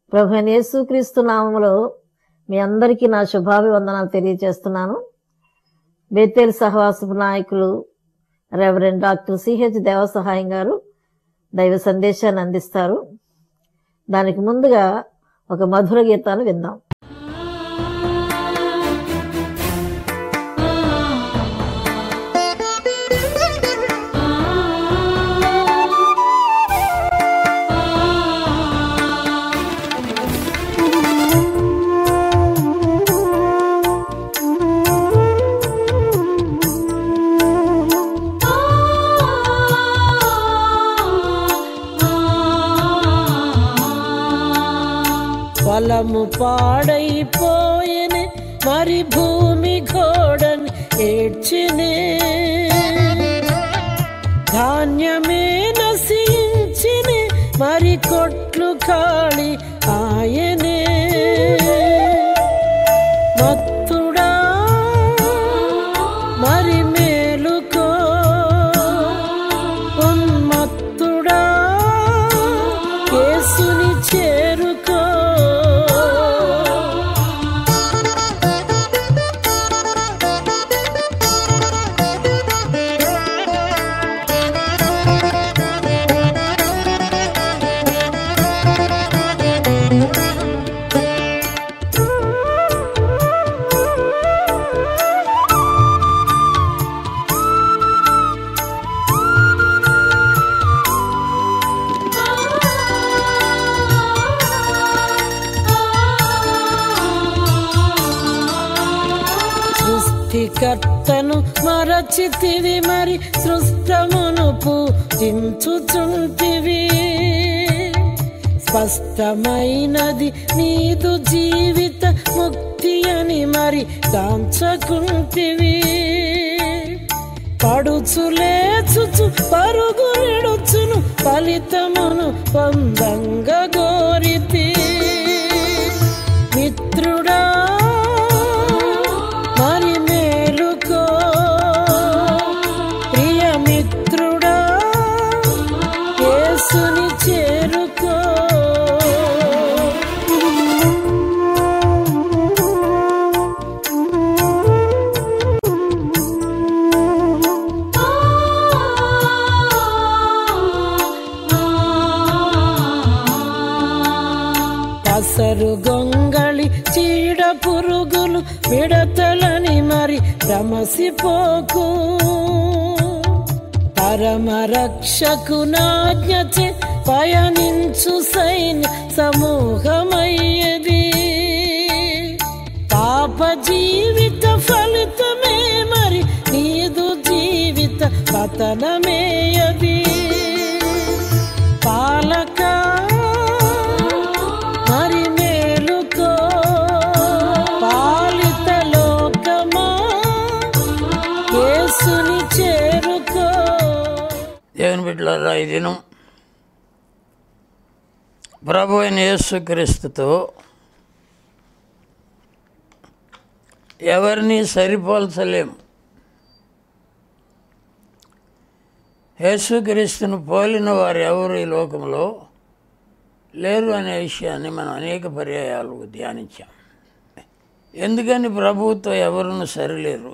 ప్రభు అయిన యేసుక్రీస్తు నామములో మీ అందరికీ నా శుభాభివందనాలు తెలియజేస్తున్నాను బేతేల్ సహవాసపు నాయకులు రెవరెండ్ డాక్టర్ సిహెచ్ దేవసహాయం గారు దైవ సందేశాన్ని అందిస్తారు దానికి ముందుగా ఒక మధుర గీతాన్ని విందాం పొలము పాడైపోయెనే మరి భూమి గోడని ఏడ్చినే ధాన్యమే నశించినే మరి కొట్లు ఖాళీ ఆయనే మత్తుడా మరి మేలుకో ఉన్మత్తుడా యేసుని చేరుకో సృష్టికర్తను మరచితివి మరి సృష్టమును పూజించుచుంటివి స్పష్టమైనది నీదు జీవిత ముక్తి అని మరి కాంచకుంటివి పడుచు లేచుచు పరుగు నిడుచును ఫలితమును పొందంగ గోరితి మిత్రుడా మరి మేలుకో ప్రియ మిత్రుడా యేసుని చేరుకో పసరు గొంగళి చీడ పురుగులు మిడతలని మరి రమసిపోకు పరమ రక్షకు నాజ్ఞచే పయనించు సైన్య సమూహమయ్యది పాప జీవిత ఫలితమే మరి నీదు జీవిత పతనమేయది పాలక మరి మేలుకో పాలిత లోకమా యేసుని చేరుకో దేవుని బిడ్డలారా ఈ దినం ప్రభు అయిన యేసుక్రీస్తుతో ఎవరిని సరిపోల్చలేం యేసుక్రీస్తును పోలిన వారు ఎవరు ఈ లోకంలో లేరు అనే విషయాన్ని మనం అనేక పర్యాయాలు ధ్యానించాం ఎందుకని ప్రభువుతో ఎవరును సరిలేరు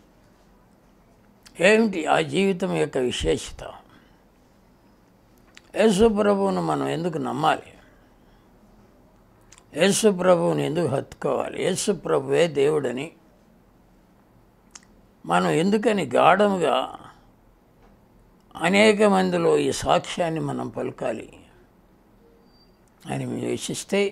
ఏమిటి ఆ జీవితం యొక్క విశేషత యేసు ప్రభువును మనం ఎందుకు నమ్మాలి యేసు ప్రభువుని ఎందుకు హత్తుకోవాలి యేసు ప్రభువే దేవుడని మనం ఎందుకని గాఢముగా అనేక మందిలో ఈ సాక్ష్యాన్ని మనం పలకాలి అని మేము విశిస్తే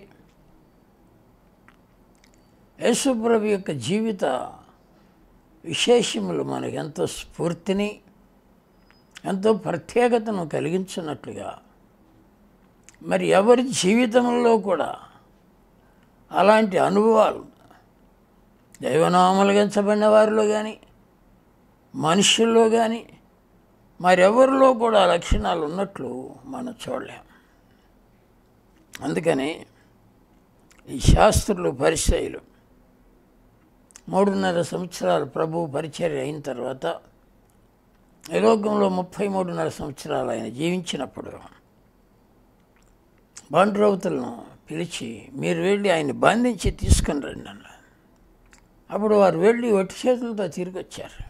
యేసు ప్రభు యొక్క జీవిత విశేషములు మనకు ఎంతో స్ఫూర్తిని ఎంతో ప్రత్యేకతను కలిగించున్నట్లుగా మరి ఎవరి జీవితంలో కూడా అలాంటి అనుభవాలు దైవనామలుగించబడిన వారిలో కానీ మనుషుల్లో కానీ మరెవరిలో కూడా ఆ లక్షణాలు ఉన్నట్లు మనం చూడలేం అందుకని ఈ శాస్త్రులు పరిచయులు మూడున్నర సంవత్సరాలు ప్రభు పరిచర్య అయిన తర్వాత ఈ లోకంలో ముప్పై మూడున్నర సంవత్సరాలు ఆయన జీవించినప్పుడు బండ్రౌతులను పిలిచి మీరు వెళ్ళి ఆయన్ని బంధించి తీసుకుని రండి అన్న అప్పుడు వారు వెళ్ళి ఒట్టి చేతులతో తిరిగి వచ్చారు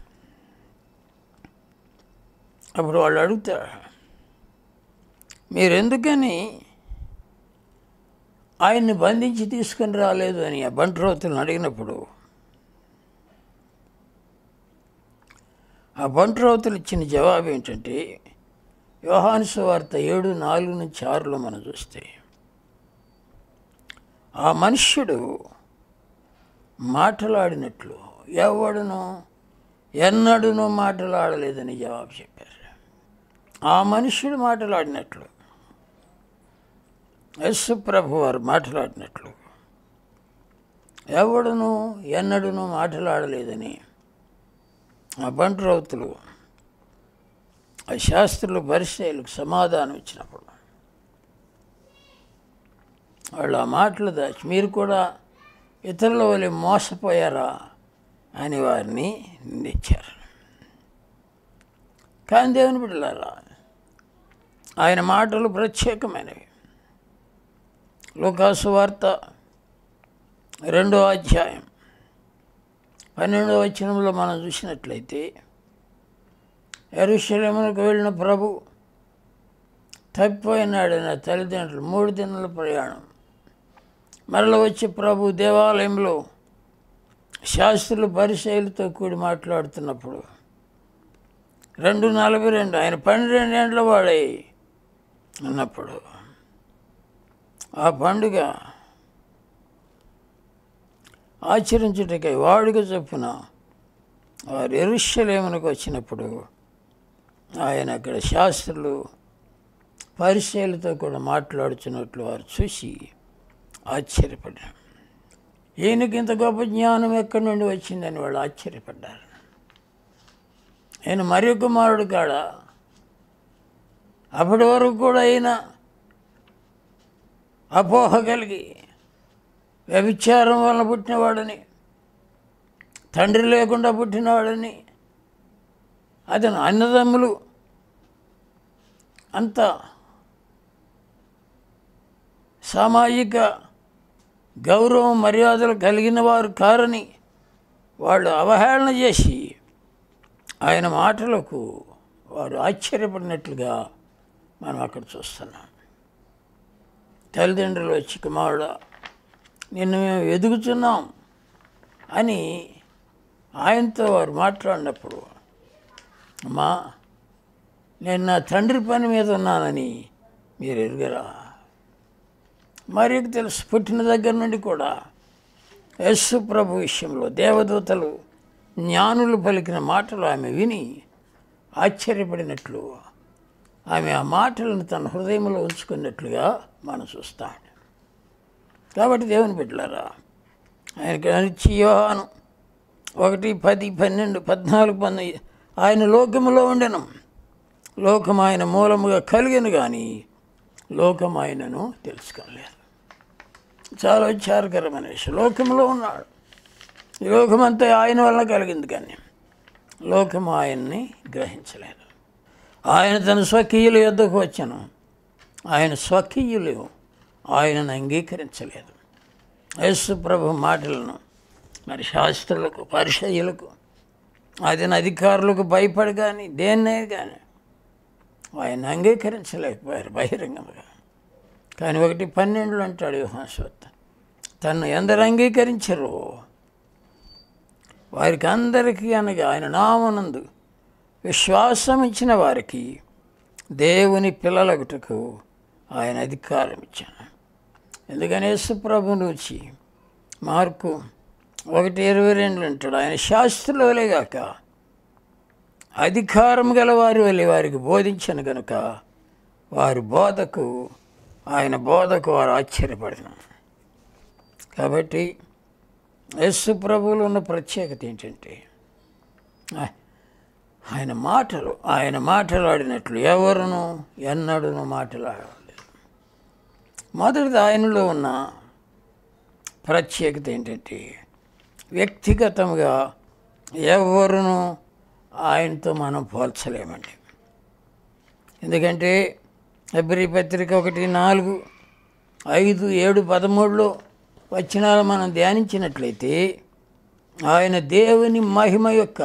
అప్పుడు వాళ్ళు అడుగుతారు మీరు ఎందుకని ఆయన్ని బంధించి తీసుకొని రాలేదు అని ఆ బంట్రోతులను అడిగినప్పుడు ఆ బంట్రోతులు ఇచ్చిన జవాబు ఏంటంటే యోహాను సువార్త ఏడు నాలుగు నుంచి ఆరులో మనం చూస్తే ఆ మనుష్యుడు మాటలాడినట్లు ఎవడును ఎన్నడూనూ మాటలాడలేదని జవాబు చెప్పారు ఆ మనుష్యుడు మాటలాడినట్లు యస్సు ప్రభు వారు మాట్లాడినట్లు ఎవడును ఎన్నడూనూ మాట్లాడలేదని ఆ బంట్రౌతులు ఆ శాస్త్రులు పరిచయలకు సమాధానం ఇచ్చినప్పుడు వాళ్ళు ఆ మాటలు దాచి మీరు కూడా ఇతరుల వల్ల మోసపోయారా అని వారిని నిందించారు కానీ దేవుని బిడ్డలారా ఆయన మాటలు ప్రత్యేకమైనవి లోకాసు వార్త రెండో అధ్యాయం పన్నెండవ వచనంలో మనం చూసినట్లయితే ఎరుశలేమునకు వెళ్ళిన ప్రభు తప్పిపోయినాడు నా తల్లిదండ్రులు మూడు దినాల ప్రయాణం మరల వచ్చి ప్రభు దేవాలయంలో శాస్త్రులు పరిశైలతో కూడి మాట్లాడుతున్నప్పుడు రెండు నలభై రెండు ఆయన పన్నెండేండ్ల వాడై అన్నప్పుడు ఆ పండుగ ఆచరించుటకై వాడుక చొప్పున వారు ఎరుషలేమునకు వచ్చినప్పుడు ఆయన అక్కడ శాస్త్రులు పరిచయాలతో కూడా మాట్లాడుతున్నట్లు వారు చూసి ఆశ్చర్యపడ్డారు ఈయనకి ఇంత గొప్ప జ్ఞానం ఎక్కడి నుండి వచ్చిందని వాళ్ళు ఆశ్చర్యపడ్డారు ఆయన మరి కుమారుడు కాడ అప్పటి వరకు కూడా ఆయన అపోహ కలిగి వ్యభిచారం వలన పుట్టినవాడని తండ్రి లేకుండా పుట్టినవాడని అతను అన్నదమ్ములు అంత సామాజిక గౌరవం మర్యాదలు కలిగిన వారు కారని వాళ్ళు అవహేళన చేసి ఆయన మాటలకు వారు ఆశ్చర్యపడినట్లుగా మనం అక్కడ చూస్తున్నాం తల్లిదండ్రులు వచ్చి కుమారుడు నిన్ను మేము ఎదుగుతున్నాం అని ఆయనతో వారు మాట్లాడినప్పుడు అమ్మా నేను నా తండ్రి పని మీద ఉన్నానని మీరు ఎరుగరా మరి తెలుసు పుట్టిన దగ్గర నుండి కూడా యస్సు ప్రభు విషయంలో దేవదూతలు జ్ఞానులు పలికిన మాటలు ఆమె విని ఆశ్చర్యపడినట్లు ఆమె ఆ మాటలను తన హృదయంలో ఉంచుకున్నట్లుగా మనం చూస్తాం కాబట్టి దేవుని బిడ్డలారా ఆయనకి అనిచ్చి యోహాను ఒకటి పది పన్నెండు పద్నాలుగు పంతొమ్మిది ఆయన లోకములో ఉండెను లోకం ఆయన మూలముగా కలిగను కానీ లోకం ఆయనను తెలుసుకోలేదు చాలా విచారకరమైన విషయం లోకంలో ఉన్నాడు ఈ లోకమంతా ఆయన వల్ల కలిగింది కానీ లోకం ఆయన్ని గ్రహించలేదు ఆయన తన స్వకీయుల యొద్దకు వచ్చాను ఆయన స్వకీయులు ఆయనను అంగీకరించలేదు యేసు ప్రభు మాటలను మరి శాస్త్రులకు పరిచయులకు అదిన అధికారులకు భయపడి కానీ దేన్నే కానీ ఆయన అంగీకరించలేకపోయారు బహిరంగంగా కానీ ఒకటి పన్నెండులో అంటాడు యోహాన్స్వత్ తను ఎందరు అంగీకరించరు వారికి అందరికీ అనగా ఆయన నామనందు విశ్వాసం ఇచ్చిన వారికి దేవుని పిల్లలగుటకు ఆయన అధికారం ఇచ్చాను ఎందుకని యేసుప్రభుని వచ్చి మార్కు ఒకటి ఇరవై రెండు అంటాడు ఆయన శాస్త్రుల వలేగాక అధికారం గల వారి వలె వారికి బోధించను కనుక వారి బోధకు ఆయన బోధకు వారు ఆశ్చర్యపడిన కాబట్టి యస్సు ప్రభువులో ఉన్న ప్రత్యేకత ఏంటంటే ఆ- ఆయన మాటలు ఆయన మాట్లాడినట్లు ఎవరును ఎన్నడూను మాట్లాడలేదు మొదటిది ఆయనలో ఉన్న ప్రత్యేకత ఏంటంటే వ్యక్తిగతంగా ఎవరును ఆయనతో మనం పోల్చలేమండి ఎందుకంటే ఎబ్రి పత్రిక ఒకటి నాలుగు ఐదు ఏడు పదమూడులో వచనాలు మనం ధ్యానించినట్లయితే ఆయన దేవుని మహిమ యొక్క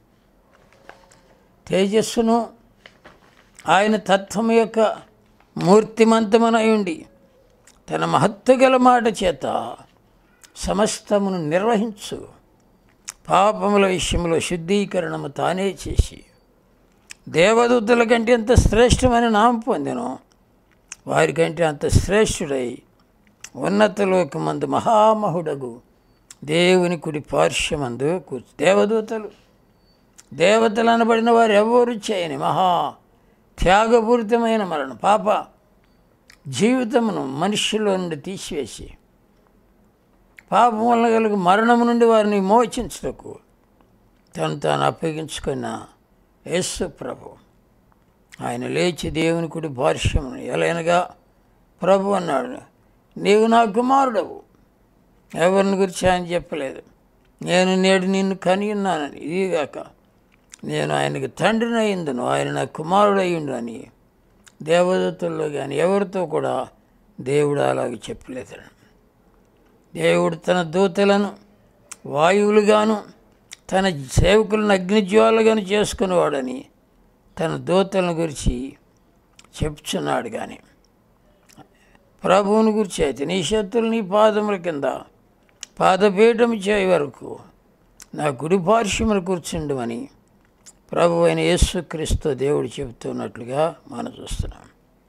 తేజస్సును ఆయన తత్వం యొక్క మూర్తిమంతమునై ఉండి తన మహత్వ గల మాట చేత సమస్తమును నిర్వహించు పాపముల విషయంలో శుద్ధీకరణము తానే చేసి దేవదూతల కంటే ఎంత శ్రేష్టమైన నామం పొందెను వారికంటే అంత శ్రేష్ఠుడై ఉన్నతలోకమందు మహామహుడగు దేవుని కుడి పార్శ్వమందు కూర్చు దేవదూతలు దేవతలు అనబడిన వారు ఎవరు చేయని మహా త్యాగపూరితమైన మరణం పాప జీవితమును మనుష్యుల నుండి తీసివేసి పాపం వల్ల కలుగు మరణము నుండి వారిని మోచించుటకు తను తాను అప్పగించుకున్న యేసు ప్రభు ఆయన లేచి దేవుని కుడి భాష్యమును ఎలైనగా ప్రభు అన్నాడు నీవు నా కుమారుడవు ఎవరిని గురించి ఆయన చెప్పలేదు నేను నేడు నిన్ను కని ఉన్నానని ఇదిగాక నేను ఆయనకి తండ్రిని అయిందును ఆయన నా కుమారుడు అయ్యిండు అని దేవదత్తుల్లో కానీ ఎవరితో కూడా దేవుడు అలాగే చెప్పలేదు దేవుడు తన దూతలను వాయువులుగాను తన సేవకులను అగ్నిజ్వాలుగాను చేసుకునేవాడని తన దూతలను గురించి చెప్తున్నాడు కానీ ప్రభువుని గురించి అయితే నీ శత్రులు నీ పాదముల కింద పాదపీఠం చేయ వరకు నా కుడి పార్శ్వమును కూర్చుండమని ప్రభు అయిన యేసుక్రీస్తు దేవుడు చెబుతున్నట్లుగా మనం చూస్తున్నాం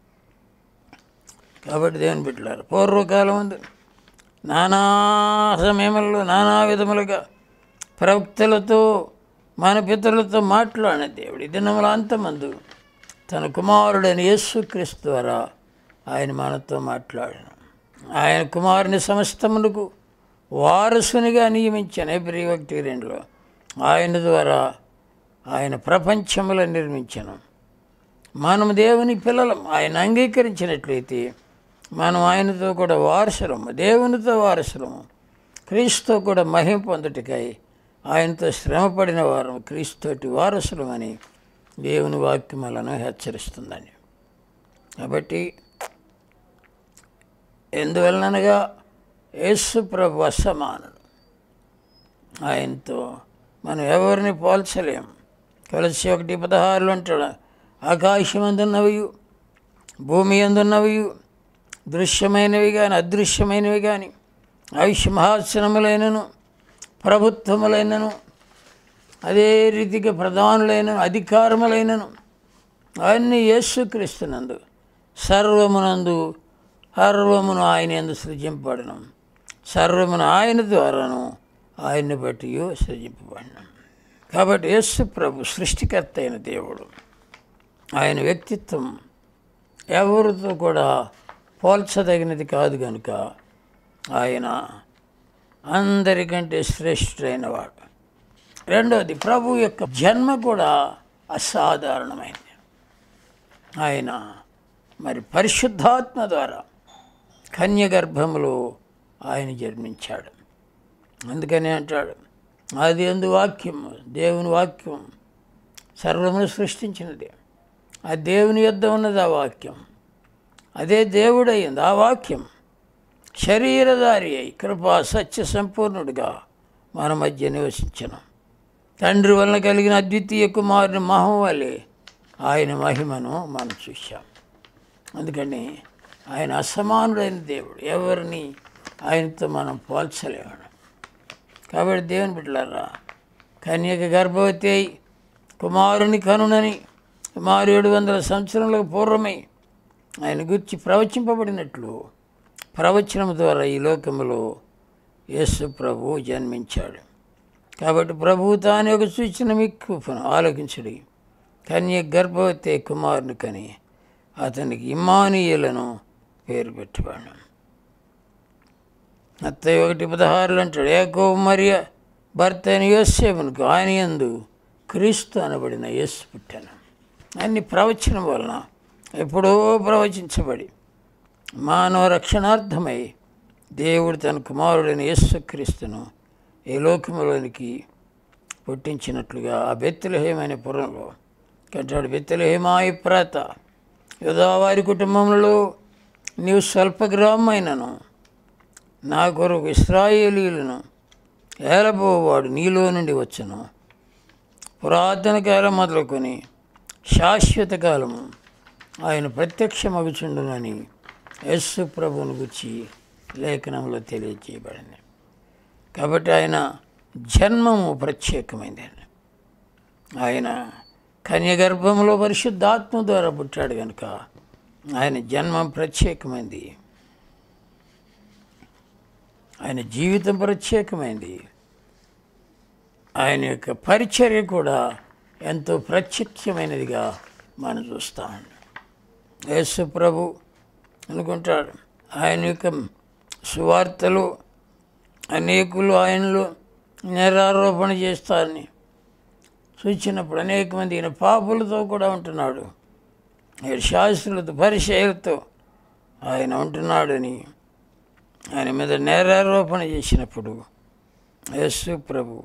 కాబట్టి దేవుని బిడ్డలారు పూర్వకాలం ఉంది నానా సమయంలో నానా విధములుగా ప్రవక్తలతో మన పితరులతో మాట్లాడిన దేవుడు ఈ దినముల అంతమందు తన కుమారుడైన యేసుక్రీస్తు ద్వారా ఆయన మనతో మాట్లాడాను ఆయన కుమారుని సమస్తమునకు వారసునిగా నియమించాను ఎబ్రి ఒకటి రెండులో ఆయన ద్వారా ఆయన ప్రపంచములో నిర్మించను మనం దేవుని పిల్లలం ఆయన అంగీకరించినట్లయితే మనం ఆయనతో కూడా వారసులము దేవునితో వారసులము క్రీస్తుతో కూడా మహిమ పొందుటకై ఆయనతో శ్రమపడిన వారు క్రీస్తుతోటి వారసులమని దేవుని వాక్యములను హెచ్చరిస్తుందని కాబట్టి ఎందువలనగా యేసు ప్రభు అసమానుడు ఆయనతో మనం ఎవరిని పోల్చలేం కలిసి ఒకటి పదహారులు అంటాడు ఆకాశం అందున్నవి భూమి అందున్నవి దృశ్యమైనవి కానీ అదృశ్యమైనవి కానీ ఆయుష్మహాసనములైనను ప్రభుత్వములైనను అదే రీతిగా ప్రధానులైనను అధికారములైనను అవన్నీ యేసుక్రీస్తునందు సర్వమునందు సర్వమును ఆయన ఎందు సృజింపబడను సర్వమును ఆయన ద్వారాను ఆయన్ని బట్టి సృజింపబడిన కాబట్టి యేసు ప్రభు సృష్టికర్త అయిన దేవుడు ఆయన వ్యక్తిత్వం ఎవరితో కూడా పోల్చదగినది కాదు కనుక ఆయన అందరికంటే శ్రేష్ఠుడైన వాడు రెండవది ప్రభు యొక్క జన్మ కూడా అసాధారణమైనది ఆయన మరి పరిశుద్ధాత్మ ద్వారా కన్య గర్భములో ఆయన జన్మించాడు అందుకని అంటాడు అది ఎందు వాక్యం దేవుని వాక్యం సర్వమును సృష్టించినది ఆ దేవుని యొద్ద ఉన్నది ఆ వాక్యం అదే దేవుడయ్యింది ఆ వాక్యం శరీరధారి అయి కృపా సత్య సంపూర్ణుడిగా మన మధ్య నివసించను తండ్రి వలన కలిగిన అద్వితీయ కుమారుని మహం వలె ఆయన మహిమను మనం చూశాం అందుకని ఆయన అసమానుడైన దేవుడు ఎవరిని ఆయనతో మనం పోల్చలేము కాబట్టి దేవుని బిడ్డలారా కన్యక గర్భవతి అయి కుమారుని కనునని సుమారు ఏడు వందల సంవత్సరములకు పూర్వమై ఆయన గురించి ప్రవచింపబడినట్లు ప్రవచనం ద్వారా ఈ లోకములో యేసు ప్రభు జన్మించాడు కాబట్టి ప్రభువు తాను ఒక సూచన మీకు ఆలోకించుడి కన్య గర్భవతి కుమారుని కని అతనికి ఇమానీయులను పేరు పెట్టేవాడు అత్తయ్య ఒకటి పదహారులు అంటాడు ఏకో మరియ భర్త అయిన యోసేపునికి ఆయన యందు క్రీస్తు అనబడిన యేసు పుట్టాను అన్ని ప్రవచనం వలన ఎప్పుడో ప్రవచించబడి మానవ రక్షణార్థమై దేవుడు తన కుమారుడైన యేసు క్రీస్తును ఈ లోకములోనికి పుట్టించినట్లుగా ఆ బెత్తులహేమైన పురంలో కట్టాడు బెత్తులహేమాయి ప్రాత యోధావారి కుటుంబంలో నీవు స్వల్పగ్రామైనను నా కొరకు ఇస్రాయేలీలను ఏలబోవాడు నీలో నుండి వచ్చును పురాతన కాలం మొదలుకొని శాశ్వత కాలము ఆయన ప్రత్యక్షమగుచుండునని యస్సు ప్రభువును గురించి లేఖనంలో తెలియజేయబడింది కాబట్టి ఆయన జన్మము ప్రత్యేకమైందండి ఆయన కన్యగర్భంలో పరిశుద్ధాత్మ ద్వారా పుట్టాడు కనుక ఆయన జన్మం ప్రత్యేకమైంది ఆయన జీవితం ప్రత్యేకమైంది ఆయన యొక్క పరిచర్య కూడా ఎంతో ప్రత్యక్షమైనదిగా మనం చూస్తాం యేసు ప్రభు అనుకుంటాడు ఆయన యొక్క సువార్తలు అనేకులు ఆయనలో నేరారోపణ చేస్తారని చూచినప్పుడు అనేక మంది ఈయన పాపులతో కూడా ఉంటున్నాడు ఈయన శాస్త్రులతో పరిచయాలతో ఆయన ఉంటున్నాడని ఆయన మీద నేరారోపణ చేసినప్పుడు యేసు ప్రభు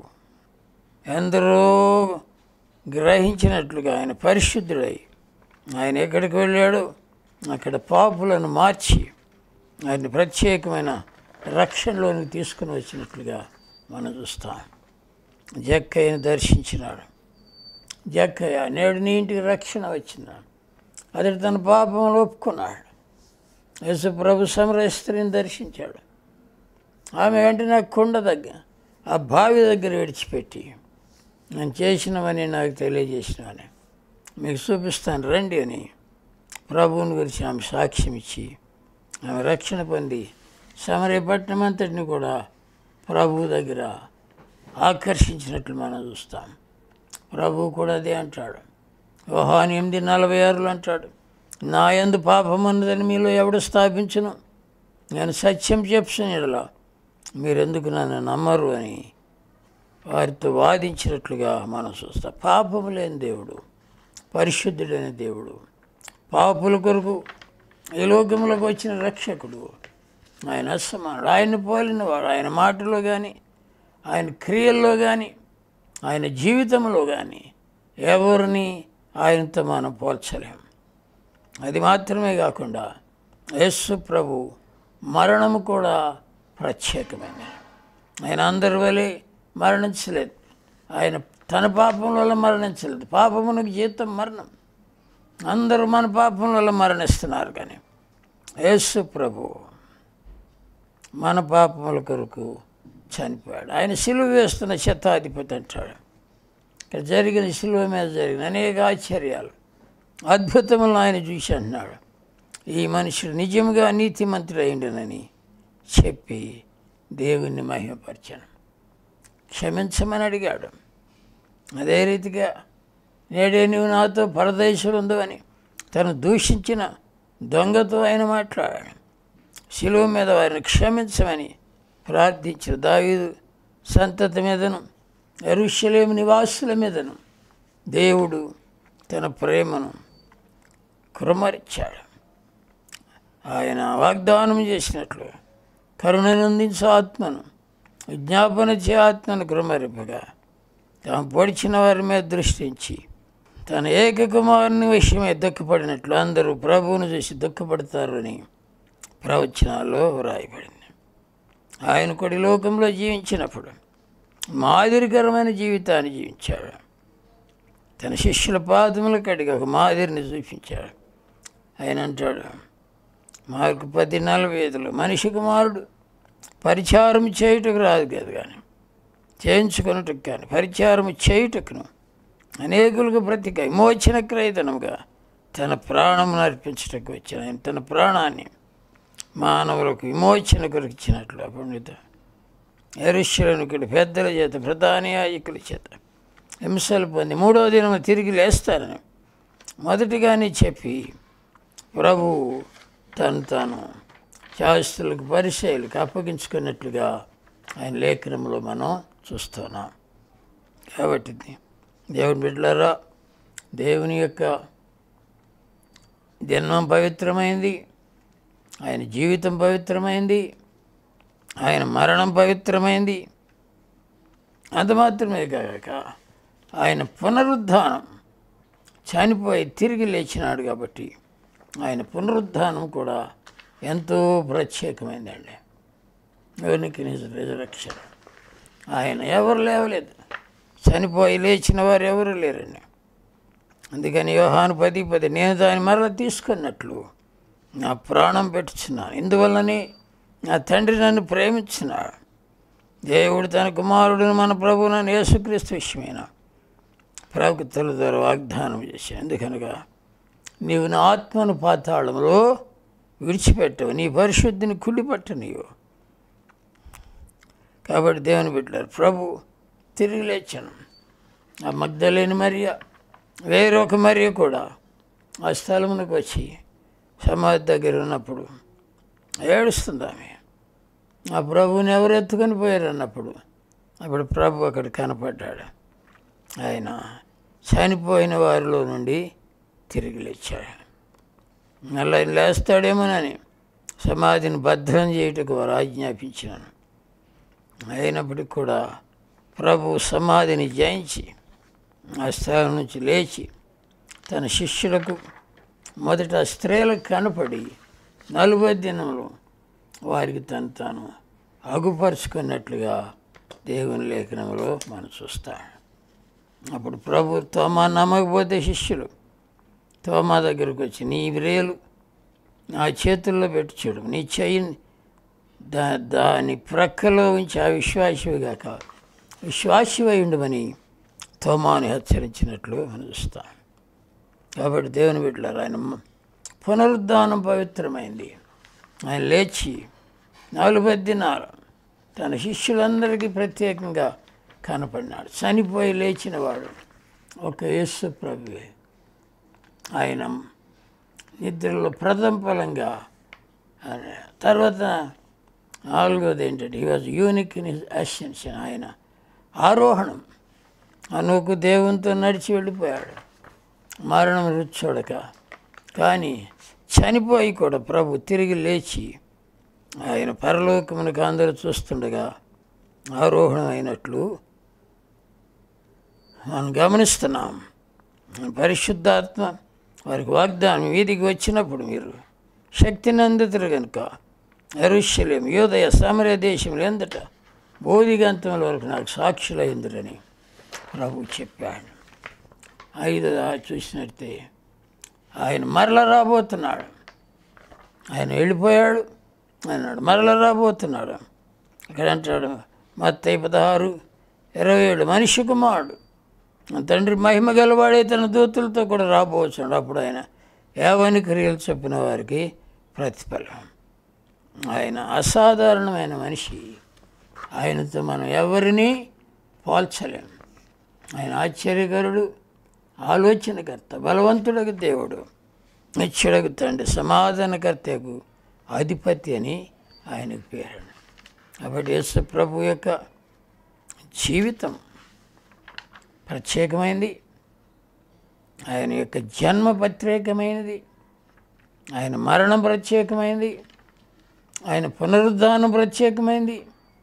ఎందరో గ్రహించినట్లుగా ఆయన పరిశుద్ధుడై ఆయన ఎక్కడికి వెళ్ళాడో అక్కడ పాపులను మార్చి ఆయన ప్రత్యేకమైన రక్షణలోనికి తీసుకుని వచ్చినట్లుగా మనం చూస్తాం జక్కయ్యను దర్శించినాడు జక్కయ్య నేడు నీ ఇంటికి రక్షణ వచ్చినాడు అతడు తన పాపంలో ఒప్పుకున్నాడు యేసు ప్రభు సమర స్త్రీని దర్శించాడు ఆమె వెంటనే ఆ కుండ దగ్గర ఆ బావి దగ్గర విడిచిపెట్టి నేను చేసినవని నాకు తెలియజేసినవని మీకు చూపిస్తాను రండి అని ప్రభువుని గురించి ఆమె సాక్ష్యం ఇచ్చి ఆమె రక్షణ పొంది సమరపట్నం అంతటిని కూడా ప్రభువు దగ్గర ఆకర్షించినట్లు మనం చూస్తాం ప్రభువు కూడా అదే అంటాడు యోహాన్ ఎనిమిది నలభై ఆరులో అంటాడు నా యందు పాపం ఉన్నదని మీలో ఎవడు స్థాపించును నేను సత్యం చెప్తున్నా మీరెందుకు నన్ను నమ్మరు అని వారితో వాదించినట్లుగా మనం చూస్తాం పాపము లేని దేవుడు పరిశుద్ధుడైన దేవుడు పాపుల కొరకు ఈ లోకంలోకి వచ్చిన రక్షకుడు ఆయన అసమానుడు ఆయన పోలిన వాడు ఆయన మాటలో కానీ ఆయన క్రియల్లో కానీ ఆయన జీవితంలో కానీ ఎవరిని ఆయనతో మనం పోల్చలేం అది మాత్రమే కాకుండా యేసు ప్రభు మరణము కూడా ప్రత్యేకమైనది ఆయన అందరి వలె మరణించలేదు ఆయన తన పాపం వల్ల మరణించలేదు పాపమునకు జీతం మరణం అందరూ మన పాపం వల్ల మరణిస్తున్నారు కానీ యేసు ప్రభు మన పాపముల కొరకు చనిపోయాడు ఆయన సిలువ వేస్తున్న శతాధిపతి అంటాడు ఇక్కడ జరిగిన సిలువ మీద జరిగిన అనేక ఆశ్చర్యాలు అద్భుతములను ఆయన చూసి అంటున్నాడు ఈ మనుషుడు నిజంగా నీతిమంతుడు అయిండనని చెప్పి దేవుణ్ణి మహిమపరిచాను క్షమించమని అడిగాడు అదే రీతిగా నేడే నువ్వు నాతో పరదేశం ఉందని తను దూషించిన దొంగతో ఆయన మాట్లాడాడు శిలువ మీద వారిని క్షమించమని ప్రార్థించిన దావీదు సంతతి మీదను ఎరుషలేము నివాసుల మీదను దేవుడు తన ప్రేమను కురమరిచాడు ఆయన వాగ్దానం చేసినట్లు కరుణనందించే ఆత్మను విజ్ఞాపన చే ఆత్మను కురమరిపగా తాము పొడిచిన వారి మీద దృష్టించి తన ఏక కుమారుని విషయమై దుఃఖపడినట్లు అందరూ ప్రభువును చూసి దుఃఖపడతారు అని ప్రవచనాల్లో వ్రాయబడింది ఆయన కొడి లోకంలో జీవించినప్పుడు మాదిరికరమైన జీవితాన్ని జీవించాడు తన శిష్యుల పాదముల కడిగి ఒక మాదిరిని చూపించాడు ఆయన అంటాడు మార్కు పది నలభై ఐదులో మనిషి కుమారుడు పరిచారం చేయుటకు రాదు కదా కానీ చేయించుకున్నట్టుకు కానీ పరిచారం చేయుటకును అనేకులకు ప్రతిక విమోచన క్రయతనముగా తన ప్రాణమును అర్పించటకు వచ్చిన ఆయన తన ప్రాణాన్ని మానవులకు విమోచన కొరకు ఇచ్చినట్లు అపండిత ఎరుశ్వరునికుడు పెద్దల చేత ప్రధాన యాజకుల చేత హింసలు పొంది మూడో దినము తిరిగి లేస్తానని మొదటిగానే చెప్పి ప్రభు తను తాను శాస్త్రులకు పరిచయాలకు అప్పగించుకున్నట్లుగా ఆయన లేఖనంలో మనం చూస్తున్నాం కాబట్టి దేవుని బిడ్డలారా దేవుని యొక్క జన్మం పవిత్రమైంది ఆయన జీవితం పవిత్రమైంది ఆయన మరణం పవిత్రమైంది అంత మాత్రమే కాక ఆయన పునరుద్ధానం చనిపోయి తిరిగి లేచినాడు కాబట్టి ఆయన పునరుద్ధానం కూడా ఎంతో ప్రత్యేకమైందండి యోనికి రిజరక్షన్ ఆయన ఎవరు లేవలేదు చనిపోయి లేచిన వారు ఎవరు లేరండి అందుకని యోహాను పది పది నేను దాన్ని మరలా తీసుకున్నట్లు నా ప్రాణం పెట్టుచున్నాను ఇందువల్లనే నా తండ్రి నన్ను ప్రేమించినాడు దేవుడు తన కుమారుడును మన ప్రభువునని యేసుక్రీస్తు విషయమైన ప్రవక్తల ద్వారా వాగ్దానం చేశాను ఎందుకనగా నీవు నా ఆత్మను పాతాళంలో విడిచిపెట్టవు నీ పరిశుద్ధిని కుళ్ళిపట్ట నీవు కాబట్టి దేవుని పెట్టారు ప్రభు తిరిగి లేచాను ఆ మగ్ధలేని మరియ వేరొక మరియ కూడా ఆ స్థలమునకు వచ్చి సమాధి దగ్గర ఉన్నప్పుడు ఏడుస్తుంది ఆమె ఆ ప్రభువుని ఎవరు ఎత్తుకొని పోయారు అన్నప్పుడు అప్పుడు ప్రభు అక్కడ కనపడ్డాడు ఆయన చనిపోయిన వారిలో నుండి తిరిగి లేచాడు మళ్ళీ ఆయన లేస్తాడేమోనని సమాధిని భద్రం చేయుటకు వారు ఆజ్ఞాపించినాను అయినప్పటికీ కూడా ప్రభు సమాధిని జయించి ఆ స్థలం నుంచి లేచి తన శిష్యులకు మొదట స్త్రీలకు కనపడి నలుబై దినంలో వారికి తను తాను అగుపరుచుకున్నట్లుగా దేవుని లేఖనంలో మనం చూస్తాం అప్పుడు ప్రభు తోమా నమ్మకపోతే శిష్యులు తోమా దగ్గరకు వచ్చి నీ వ్రేలు నా చేతుల్లో పెట్టి చూడు నీ చెయ్యిని దా దాని ప్రక్కలో ఉంచి ఆ విశ్వాసవిగాక విశ్వాసవై ఉండమని తోమాను హెచ్చరించినట్లు మనం చూస్తాం కాబట్టి దేవుని బిడ్డలారు ఆయన పునరుద్ధానం పవిత్రమైంది ఆయన లేచి నలభై దినాలు తన శిష్యులందరికీ ప్రత్యేకంగా కనపడినాడు చనిపోయి లేచినవాడు ఒక యేసు ప్రభువే ఆయన నిద్రలో ప్రథమ ఫలంగా ఆయన తర్వాత నాలుగోది ఏంటంటే ఈ వాజ్ యూనిక్ ఇన్ అసెన్స్ ఆయన ఆరోహణం అనుకు దేవునితో నడిచి వెళ్ళిపోయాడు మరణం రుచి చూడక కానీ చనిపోయి కూడా ప్రభు తిరిగి లేచి ఆయన పరలోకమునకు అందరూ చూస్తుండగా ఆరోహణం అయినట్లు మనం గమనిస్తున్నాం పరిశుద్ధాత్మ వారికి వాగ్దానం వీధికి వచ్చినప్పుడు మీరు శక్తిని అందుతురు కనుక అరుష్యలేం యోదయ సమరయ దేశంలో ఎందట బోధిగంతముల వరకు నాకు సాక్షులైందిరని ప్రభు చెప్పాడు ఐదు చూసినట్టే ఆయన మరల రాబోతున్నాడు ఆయన వెళ్ళిపోయాడు అన్నాడు మరల రాబోతున్నాడు ఇక్కడ అంటాడు మత్తయి పదహారు ఇరవై ఏడు మనిషి కుమారుడు తండ్రి మహిమ గలవాడే తన దూతులతో కూడా రాబోతున్నాడు అప్పుడు ఆయన యావని క్రియలు చెప్పిన వారికి ప్రతిఫలం ఆయన అసాధారణమైన మనిషి ఆయనతో మనం ఎవరిని పోల్చలేం ఆయన ఆశ్చర్యకరుడు ఆలోచనకర్త బలవంతుడకు దేవుడు నిత్యుడకు తండ్రి సమాధానకర్తకు అధిపతి అని ఆయనకు పేరు కాబట్టి యేసు ప్రభు యొక్క జీవితం ప్రత్యేకమైనది ఆయన యొక్క జన్మ ప్రత్యేకమైనది ఆయన మరణం ప్రత్యేకమైనది ఆయన పునరుద్ధానం ప్రత్యేకమైనది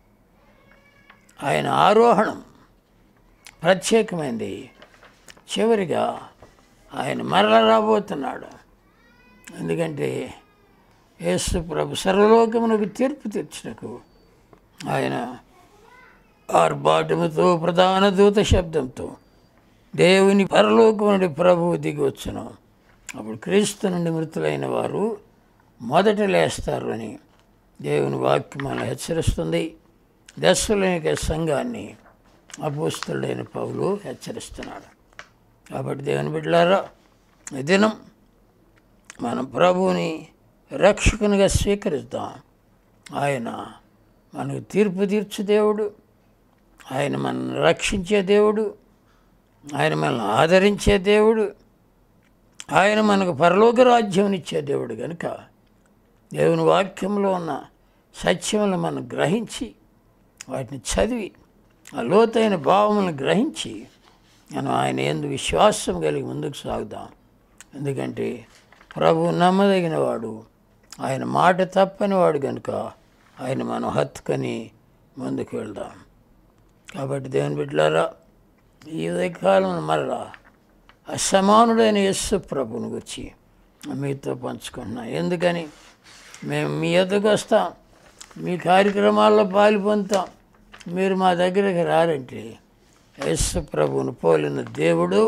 ఆయన ఆరోహణం ప్రత్యేకమైనది చివరిగా ఆయన మరల రాబోతున్నాడు ఎందుకంటే యేసు ప్రభు సర్వలోకమునకు తీర్పు తెచ్చినకు ఆయన ఆర్భాటముతో ప్రధాన దూత శబ్దంతో దేవుని పరలోకం నుండి ప్రభువు దిగి వచ్చును అప్పుడు క్రీస్తు నుండి మృతులైన వారు మొదట లేస్తారు అని దేవుని వాక్యం మనం హెచ్చరిస్తుంది దశలేనిక సంఘాన్ని అపోస్తుడైన పౌలు హెచ్చరిస్తున్నాడు కాబట్టి దేవుని బిడ్డలారా ఈ దినం మనం ప్రభువుని రక్షకునిగా స్వీకరిద్దాం ఆయన మనకు తీర్పు తీర్చు దేవుడు ఆయన మనల్ని రక్షించే దేవుడు ఆయన మనల్ని ఆదరించే దేవుడు ఆయన మనకు పరలోక రాజ్యం ఇచ్చే దేవుడు కనుక దేవుని వాక్యంలో ఉన్న సత్యములను మనం గ్రహించి వాటిని చదివి ఆ లోతైన భావములను గ్రహించి మనం ఆయన ఎందు విశ్వాసం కలిగి ముందుకు సాగుదాం ఎందుకంటే ప్రభు నమ్మదగిన వాడు ఆయన మాట తప్పని వాడు కనుక ఆయన మనం హత్తుకొని ముందుకు వెళ్దాం కాబట్టి దేవుని బిడ్డలారా ఈ ఉదయకాలం మరలా అసమానుడైన యస్సు ప్రభుని గురించి మీతో పంచుకుంటున్నా ఎందుకని మేము మీ ఎద్దకు వస్తాం మీ కార్యక్రమాల్లో పాలు పొందుతాం మీరు మా దగ్గరికి రారంటే యేసు ప్రభువును పోలిన దేవుడు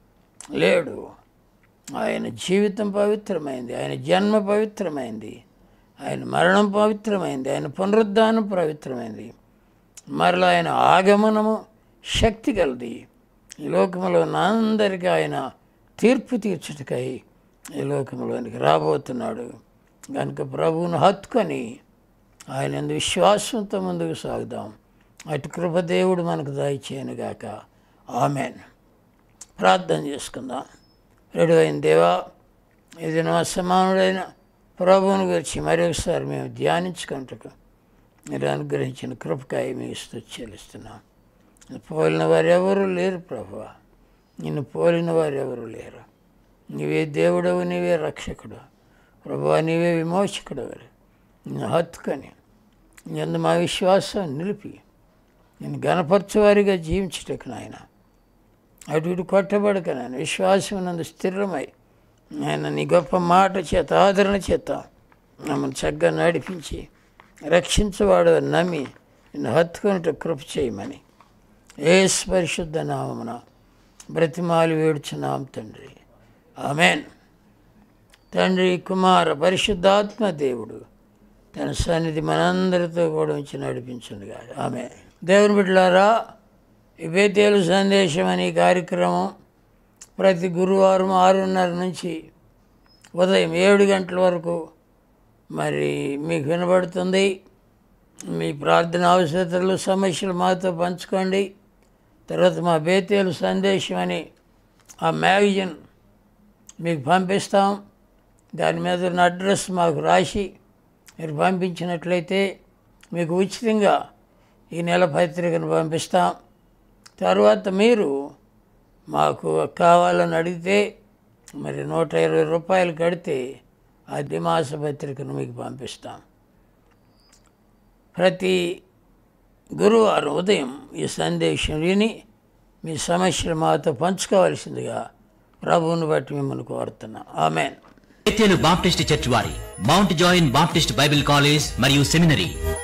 లేడు ఆయన జీవితం పవిత్రమైంది ఆయన జన్మ పవిత్రమైంది ఆయన మరణం పవిత్రమైంది ఆయన పునరుద్ధానం పవిత్రమైంది మరలా ఆయన ఆగమనము శక్తి కలది ఈ లోకంలో ఉన్న అందరికీ ఆయన తీర్పు తీర్చుటకై ఈ లోకంలోనికి రాబోతున్నాడు కనుక ప్రభువును హత్తుకొని ఆయన యందు విశ్వాసంతో ముందుకు సాగుదాం అటు కృపదేవుడు మనకు దయచేయనుగాక ఆమెన్ ప్రార్థన చేసుకుందాం రెడీ అయిన దేవా ఇది నా సమానుడైన ప్రభువుని గురించి మరొకసారి మేము ధ్యానించుకుంటకు మీరు అనుగ్రహించిన కృపకాయ మీ ఇస్తూ చెల్లిస్తున్నాం నిన్ను పోలిన వారు ఎవరు లేరు ప్రభు నిన్ను పోలిన వారు ఎవరు లేరు నీవే దేవుడవు నీవే రక్షకుడు ప్రభు నీవే విమోచకుడు నిన్ను హత్తుకొని నిన్ను మా విశ్వాసం నిలిపి నేను గణపరచువారిగా జీవించుటకు నాయన అటు ఇటు కొట్టబడక నేను విశ్వాసం నందు స్థిరమై ఆయన నీ గొప్ప మాట చేత ఆదరణ చేత మమ్మల్ని చక్కగా నడిపించి రక్షించవాడు అని నమ్మి నిన్ను హత్తుకునేట కృప చేయమని ఏస్ పరిశుద్ధ నామమున బ్రతిమాలి వేడుచున్నాం తండ్రి ఆమెన్ తండ్రి కుమార పరిశుద్ధాత్మ దేవుడు తన సన్నిధి మనందరితో కూడా ఉంచి నడిపించుందిగా ఆమె దేవుని బిడ్డలారా ఈ బేతేలు సందేశం అనే కార్యక్రమం ప్రతి గురువారం ఆరున్నర నుంచి ఉదయం ఏడు గంటల వరకు మరి మీకు వినబడుతుంది మీ ప్రార్థన అవసరతలు సమస్యలు మాతో పంచుకోండి తర్వాత మా బేతేలు సందేశం అని ఆ మ్యాగజిన్ మీకు పంపిస్తాం దాని మీద ఉన్న అడ్రస్ మాకు రాసి మీరు పంపించినట్లయితే మీకు ఉచితంగా ఈ నెల పత్రికను పంపిస్తాం తర్వాత మీరు మాకు కావాలని అడిగితే మరి నూట ఇరవై రూపాయలు కడితే ఆ దిమాస పత్రికను మీకు పంపిస్తాం ప్రతి గురువారం ఉదయం ఈ సందేశం విని మీ సమస్యలు మాతో పంచుకోవాల్సిందిగా ప్రభువుని బట్టి మిమ్మల్ని కోరుతున్నాం ఆమెన్ బేతేలు బాప్టిస్ట్ చర్చ్ వారి mount Zion Baptist Bible college మరియు సెమినరీ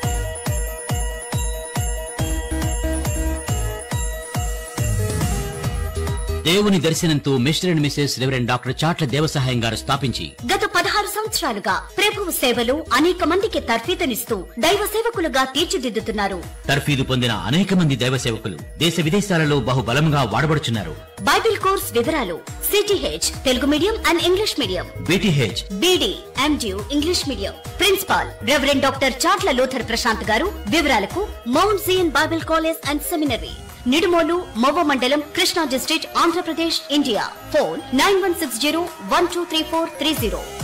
దేవుని దర్శనంతో Mr and Mrs reverend doctor Chatla Devasahayam garu స్థాపించి గత పదహారు సంవత్సరాలుగా ప్రభువు సేవలు అనేక మందికి తర్ఫీతనిస్తూ దైవ సేవకులుగా తీర్చిదిద్దుతున్నారు తర్ఫీదు పొందిన అనేక మంది దైవ సేవకులు దేశ విదేశాలలో బహుబలంగా వాడబడుచున్నారు బైబిల్ కోర్స్ వివరాలు CTH Telugu medium and English medium BTH BD ఎండ్యూ English medium principal reverend doctor Chatla Luther Prashant garu వివరాలకు mount Zion Bible college and seminary Nidumolu Movva మండలం Krishna district Andhra Pradesh India phone nine one six zero one two three four three zero